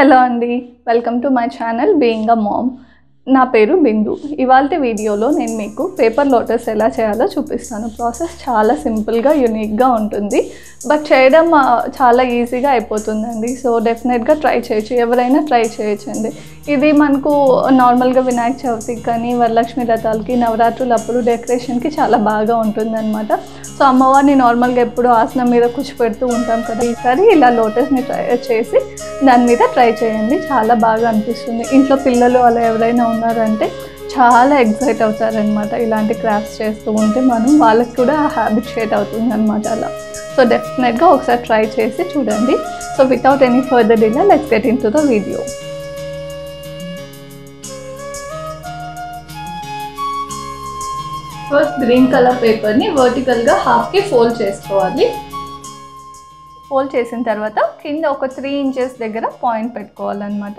hello అండి welcome to my channel being a mom నా పేరు బిందు ఇవాళ వీడియోలో నేను మీకు పేపర్ లోటస్ ఎలా చేయాలో చూపిస్తాను ప్రాసెస్ చాలా సింపుల్గా యూనిక్గా ఉంటుంది బట్ చేయడం ఆ, చాలా ఈజీగా అయిపోతుందండి సో డెఫినెట్గా ట్రై చేయొచ్చు ఎవరైనా ట్రై చేయొచ్చండి ఇది మనకు నార్మల్గా వినాయక చవితికి కానీ వరలక్ష్మి రథాలకి నవరాత్రులు అప్పుడు డెకరేషన్కి చాలా బాగా ఉంటుందన్నమాట సో అమ్మవారిని నార్మల్గా ఎప్పుడు ఆసనం మీద కూర్చోపెడుతూ ఉంటాం కదా ఈసారి ఇలా లోటస్ని ట్రై చేసి దాని మీద ట్రై చేయండి చాలా బాగా అనిపిస్తుంది ఇంట్లో పిల్లలు అలా ఎవరైనా ఉన్నారంటే చాలా ఎగ్జైట్ అవుతారనమాట ఇలాంటి క్రాఫ్ట్స్ చేస్తూ ఉంటే మనం వాళ్ళకి కూడా ఆ హ్యాబిట్ షేట్ అవుతుంది అనమాట అలా సో డెఫినెట్గా ఒకసారి ట్రై చేసి చూడండి so without any further delay let's get in to the video first green colour పేపర్ని వర్టికల్గా హాఫ్కి ఫోల్డ్ చేసుకోవాలి ఫోల్డ్ చేసిన తర్వాత కింద ఒక త్రీ ఇంచెస్ దగ్గర పాయింట్ పెట్టుకోవాలన్నమాట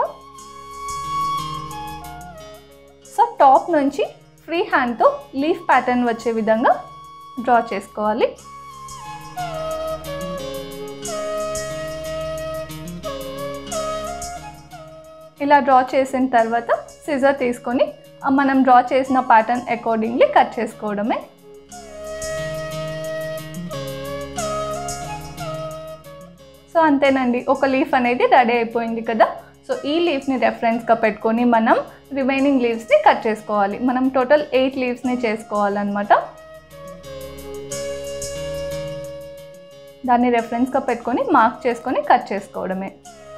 సో టాప్ నుంచి ఫ్రీ హ్యాండ్తో లీఫ్ ప్యాటర్న్ వచ్చే విధంగా డ్రా చేసుకోవాలి ఇలా డ్రా చేసిన తర్వాత సిజర్ తీసుకొని ఆ మనం డ్రా చేసిన ప్యాటర్న్ అకార్డింగ్లీ కట్ చేసుకోవడమే సో అంతేనండి ఒక లీఫ్ అనేది రెడీ అయిపోయింది కదా సో ఈ లీఫ్ని రెఫరెన్స్గా పెట్టుకొని మనం రిమైనింగ్ లీవ్స్ని కట్ చేసుకోవాలి మనం టోటల్ ఎయిట్ లీవ్స్ని చేసుకోవాలన్నమాట దాన్ని రెఫరెన్స్గా పెట్టుకొని మార్క్ చేసుకొని కట్ చేసుకోవడమే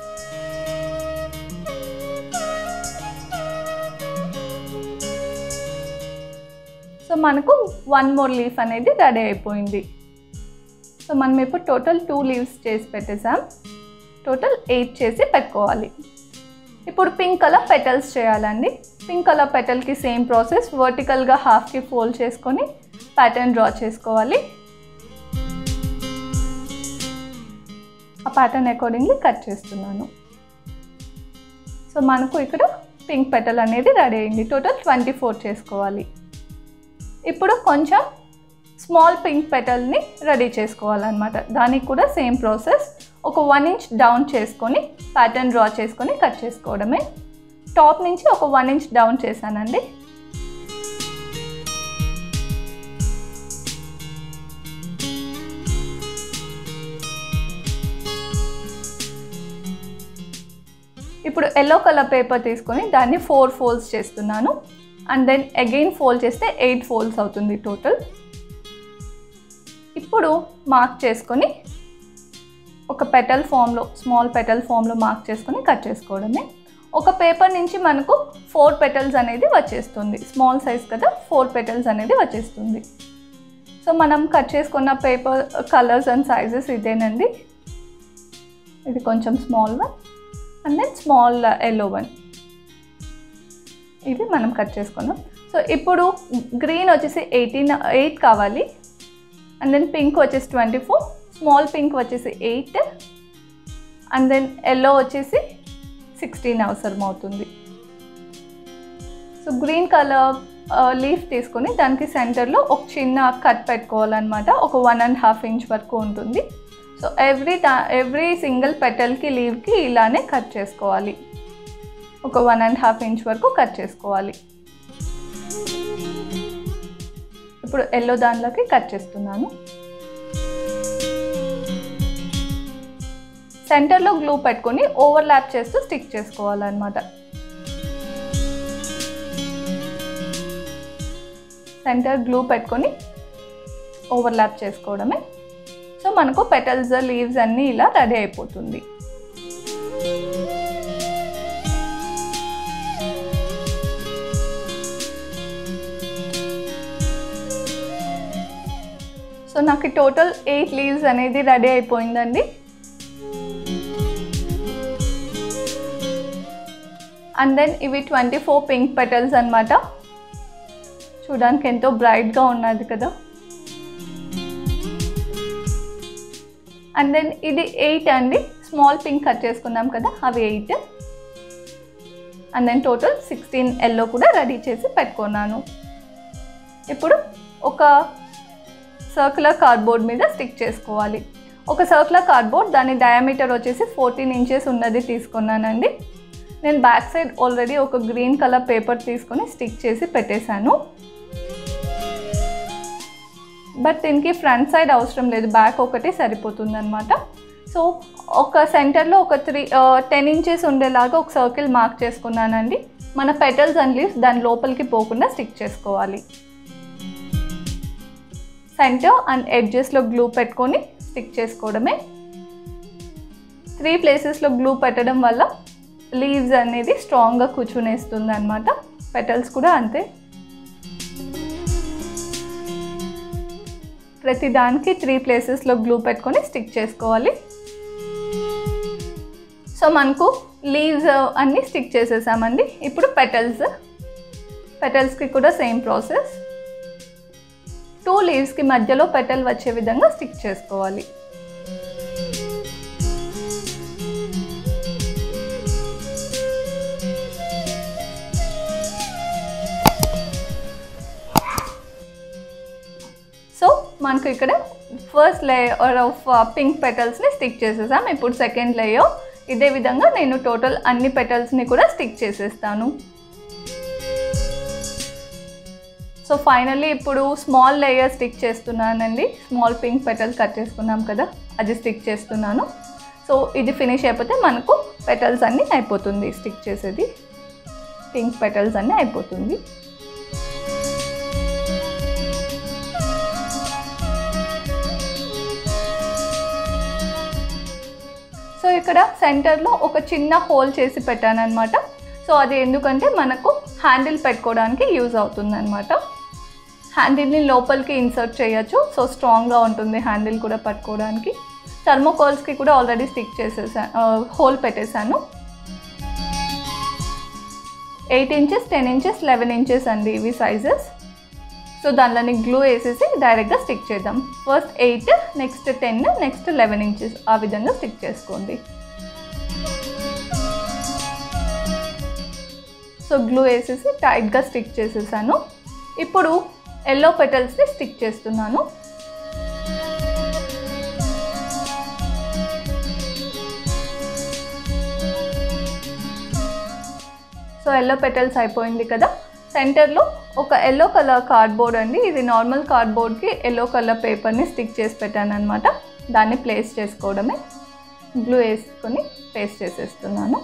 సో మనకు వన్ మోర్ లీఫ్ అనేది రెడీ అయిపోయింది సో మనం ఇప్పుడు టోటల్ టూ లీవ్స్ చేసి పెట్టేసాం టోటల్ ఎయిట్ చేసి పెట్టుకోవాలి ఇప్పుడు పింక్ కలర్ పెటల్స్ చేయాలండి పింక్ కలర్ పెటల్కి సేమ్ ప్రాసెస్ వర్టికల్గా హాఫ్కి ఫోల్డ్ చేసుకొని ప్యాటర్న్ డ్రా చేసుకోవాలి ఆ ప్యాటర్న్ అకార్డింగ్లీ కట్ చేస్తున్నాను సో మనకు ఇక్కడ పింక్ పెటల్ అనేది రెడీ అయింది టోటల్ ట్వంటీ ఫోర్ చేసుకోవాలి ఇప్పుడు కొంచెం స్మాల్ పింక్ పెటల్ని రెడీ చేసుకోవాలన్నమాట దానికి కూడా సేమ్ ప్రాసెస్ ఒక వన్ ఇంచ్ డౌన్ చేసుకొని ప్యాటర్న్ డ్రా చేసుకొని కట్ చేసుకోవడమే టాప్ నుంచి ఒక వన్ ఇంచ్ డౌన్ చేశానండి ఇప్పుడు ఎల్లో కలర్ పేపర్ తీసుకొని దాన్ని ఫోర్ ఫోల్డ్స్ చేస్తున్నాను అండ్ దెన్ అగైన్ ఫోల్డ్ చేస్తే ఎయిట్ ఫోల్డ్స్ అవుతుంది టోటల్ ఇప్పుడు మార్క్ చేసుకొని ఒక పెటల్ ఫామ్లో స్మాల్ పెటల్ ఫామ్లో మార్క్ చేసుకొని కట్ చేసుకోవడమే ఒక పేపర్ నుంచి మనకు ఫోర్ పెటల్స్ అనేది వచ్చేస్తుంది స్మాల్ సైజ్ కదా ఫోర్ పెటల్స్ అనేది వచ్చేస్తుంది సో మనం కట్ చేసుకున్న పేపర్ కలర్స్ అండ్ సైజెస్ ఇదేనండి ఇది కొంచెం small one and then small yellow one ఇది మనం కట్ చేసుకున్నాం సో ఇప్పుడు గ్రీన్ వచ్చేసి ఎయిటీన్ ఎయిట్ కావాలి అండ్ దెన్ పింక్ వచ్చేసి ట్వంటీ ఫోర్ స్మాల్ పింక్ వచ్చేసి ఎయిట్ అండ్ దెన్ ఎల్లో వచ్చేసి సిక్స్టీన్ అవసరం అవుతుంది సో గ్రీన్ కలర్ లీఫ్ తీసుకొని దానికి సెంటర్లో ఒక చిన్న కట్ పెట్టుకోవాలన్నమాట ఒక వన్ అండ్ హాఫ్ ఇంచ్ వరకు ఉంటుంది సో ఎవ్రీ దా ఎవ్రీ సింగిల్ పెటల్కి లీవ్కి ఇలానే కట్ చేసుకోవాలి ఒక వన్ అండ్ హాఫ్ ఇంచ్ వరకు కట్ చేసుకోవాలి ఇప్పుడు ఎల్లో దానిలోకి కట్ చేస్తున్నాను సెంటర్లో గ్లూ పెట్టుకొని ఓవర్లాప్ చేస్తూ స్టిక్ చేసుకోవాలన్నమాట సెంటర్ గ్లూ పెట్టుకొని ఓవర్లాప్ చేసుకోవడమే సో మనకు పెటల్స్ లీవ్స్ అన్నీ ఇలా రెడీ అయిపోతుంది సో నాకు టోటల్ ఎయిట్ లీవ్స్ అనేది రెడీ అయిపోయిందండి అండ్ దెన్ ఇవి ట్వంటీ ఫోర్ పింక్ పెటల్స్ అనమాట చూడడానికి ఎంతో బ్రైట్గా ఉన్నది కదా అండ్ దెన్ ఇది ఎయిట్ అండి స్మాల్ పింక్ కట్ చేసుకున్నాం కదా అవి eight and then total sixteen yellow కూడా రెడీ చేసి పెట్టుకున్నాను ఇప్పుడు ఒక సర్కులర్ కార్డ్బోర్డ్ మీద స్టిక్ చేసుకోవాలి ఒక సర్కులర్ కార్డ్బోర్డ్ దాని డయామీటర్ వచ్చేసి ఫోర్టీన్ ఇంచెస్ ఉన్నది తీసుకున్నానండి నేను బ్యాక్ సైడ్ ఆల్రెడీ ఒక గ్రీన్ కలర్ పేపర్ తీసుకొని స్టిక్ చేసి పెట్టేశాను బట్ దీనికి ఫ్రంట్ సైడ్ అవసరం లేదు బ్యాక్ ఒకటి సరిపోతుంది అనమాట సో ఒక సెంటర్లో ఒక త్రీ టెన్ ఇంచెస్ ఉండేలాగా ఒక సర్కిల్ మార్క్ చేసుకున్నానండి మన పెటల్స్ అండ్ లీవ్స్ దాని లోపలికి పోకుండా స్టిక్ చేసుకోవాలి సెంటర్ అండ్ ఎడ్జెస్లో గ్లూ పెట్టుకొని స్టిక్ చేసుకోవడమే త్రీ ప్లేసెస్లో గ్లూ పెట్టడం వల్ల లీవ్స్ అనేది స్ట్రాంగ్గా కూర్చునేస్తుంది అనమాట పెటల్స్ కూడా అంతే ప్రతి దానికి త్రీ ప్లేసెస్లో గ్లూ పెట్టుకొని స్టిక్ చేసుకోవాలి సో మనకు లీవ్స్ అన్నీ స్టిక్ చేసేసామండి ఇప్పుడు పెటల్స్ పెటల్స్కి కూడా సేమ్ ప్రాసెస్ టూ లీవ్స్కి మధ్యలో పెటల్ వచ్చే విధంగా స్టిక్ చేసుకోవాలి సో మనకు ఇక్కడ ఫస్ట్ లేయర్ ఆఫ్ పింక్ పెటల్స్ని స్టిక్ చేసేసాం ఇప్పుడు సెకండ్ లేయర్ ఇదే విధంగా నేను టోటల్ అన్ని పెటల్స్ని కూడా స్టిక్ చేసేస్తాను సో ఫైనల్లీ ఇప్పుడు స్మాల్ లేయర్ స్టిక్ చేస్తున్నానండి స్మాల్ పింక్ పెటల్ కట్ చేసుకున్నాం కదా అది స్టిక్ చేస్తున్నాను సో ఇది ఫినిష్ అయిపోతే మనకు పెటల్స్ అన్నీ అయిపోతుంది స్టిక్ చేసేది పింక్ పెటల్స్ అన్నీ అయిపోతుంది సో ఇక్కడ సెంటర్లో ఒక చిన్న హోల్ చేసి పెట్టాను అనమాట సో అది ఎందుకంటే మనకు హ్యాండిల్ పెట్టుకోవడానికి యూజ్ అవుతుంది అనమాట హ్యాండిల్ని లోపలికి ఇన్సర్ట్ చేయొచ్చు సో స్ట్రాంగ్గా ఉంటుంది హ్యాండిల్ కూడా పట్టుకోవడానికి థర్మోకాల్స్కి కూడా ఆల్రెడీ స్టిక్ చేసేసాను హోల్ పెట్టేశాను eight inches ten inches eleven inches అండి ఇవి సైజెస్ సో దానిలోని గ్లూ వేసేసి డైరెక్ట్గా స్టిక్ చేద్దాం first eight next ten next eleven inches ఆ విధంగా స్టిక్ చేసుకోండి సో గ్లూ వేసేసి టైట్గా స్టిక్ చేసేసాను ఇప్పుడు ఎల్లో పెటల్స్ని స్టిక్ చేస్తున్నాను సో ఎల్లో పెటల్స్ అయిపోయింది కదా సెంటర్లో ఒక ఎల్లో కలర్ కార్డ్బోర్డ్ అండి ఇది నార్మల్ కార్డ్బోర్డ్కి ఎల్లో కలర్ పేపర్ని స్టిక్ చేసి పెట్టాను అనమాట దాన్ని ప్లేస్ చేసుకోవడమే గ్లూ వేసుకొని పేస్ట్ చేసేస్తున్నాను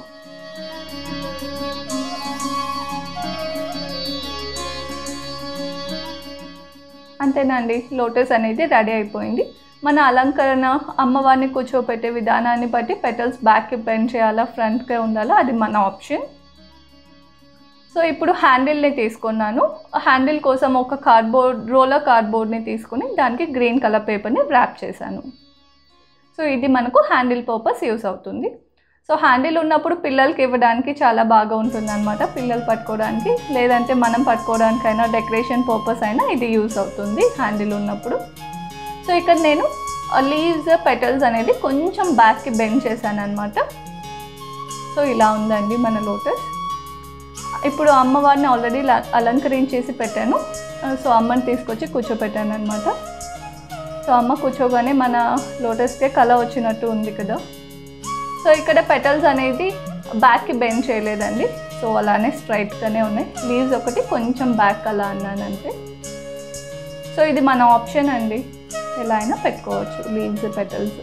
అంతేనండి లోటస్ అనేది రెడీ అయిపోయింది మన అలంకరణ అమ్మవారిని కూర్చోపెట్టే విధానాన్ని బట్టి పెటల్స్ బ్యాక్కి బెండ్ చేయాలా ఫ్రంట్కే ఉండాలా అది మన ఆప్షన్ సో ఇప్పుడు హ్యాండిల్ని తీసుకున్నాను హ్యాండిల్ కోసం ఒక కార్డ్బోర్డ్ రోలర్ కార్డ్బోర్డ్ని తీసుకుని దానికి గ్రీన్ కలర్ పేపర్ని ర్యాప్ చేశాను సో ఇది మనకు హ్యాండిల్ పర్పస్ యూస్ అవుతుంది సో హ్యాండిల్ ఉన్నప్పుడు పిల్లలకి ఇవ్వడానికి చాలా బాగా ఉంటుంది అనమాట పిల్లలు పట్టుకోవడానికి లేదంటే మనం పట్టుకోవడానికైనా డెకరేషన్ పర్పస్ అయినా ఇది యూస్ అవుతుంది హ్యాండిల్ ఉన్నప్పుడు సో ఇక్కడ నేను లీవ్స్ పెటల్స్ అనేది కొంచెం బ్యాక్కి బెండ్ చేశాను అనమాట సో ఇలా ఉందండి మన లోటస్ ఇప్పుడు అమ్మవారిని ఆల్రెడీ అలంకరించేసి పెట్టాను సో అమ్మని తీసుకొచ్చి కూర్చోపెట్టాను అనమాట సో అమ్మ కూర్చోగానే మన లోటస్కే కళ వచ్చినట్టు ఉంది కదా సో ఇక్కడ పెటల్స్ అనేది బ్యాక్కి బెండ్ చేయలేదండి సో అలానే స్ట్రైట్గానే ఉన్నాయి లీవ్స్ ఒకటి కొంచెం బ్యాక్ అలా అన్నాను అంతే సో ఇది మన ఆప్షన్ అండి ఎలా అయినా పెట్టుకోవచ్చు లీవ్స్ పెటల్స్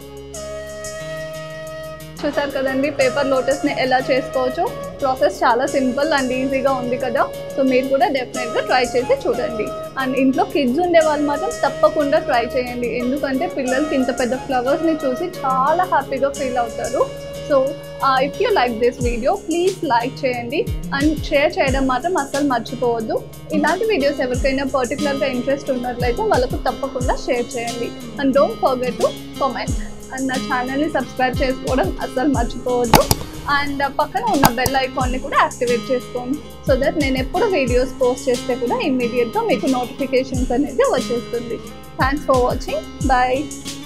చూసారు కదండి పేపర్ లోటస్ని ఎలా చేసుకోవచ్చు ప్రాసెస్ చాలా సింపుల్ అండ్ ఈజీగా ఉంది కదా సో మీరు కూడా డెఫినెట్గా ట్రై చేసి చూడండి అండ్ ఇంట్లో కిడ్స్ ఉండే వాళ్ళు మాత్రం తప్పకుండా ట్రై చేయండి ఎందుకంటే పిల్లలకి ఇంత పెద్ద ఫ్లవర్స్ని చూసి చాలా హ్యాపీగా ఫీల్ అవుతారు so if you like this video please like చేయండి అండ్ షేర్ చేయడం మాత్రం అస్సలు మర్చిపోవద్దు ఇలాంటి వీడియోస్ ఎవరికైనా పర్టికులర్గా ఇంట్రెస్ట్ ఉన్నట్లయితే వాళ్ళకు తప్పకుండా షేర్ చేయండి and don't forget to comment and నా ఛానల్ని సబ్స్క్రైబ్ చేసుకోవడం అస్సలు మర్చిపోవద్దు అండ్ పక్కన ఉన్న బెల్ ఐకాన్ని కూడా యాక్టివేట్ చేసుకోండి సో దట్ నేను ఎప్పుడు వీడియోస్ పోస్ట్ చేస్తే కూడా ఇమ్మీడియట్గా మీకు నోటిఫికేషన్స్ అనేది వచ్చేస్తుంది థ్యాంక్స్ ఫర్ వాచింగ్ బాయ్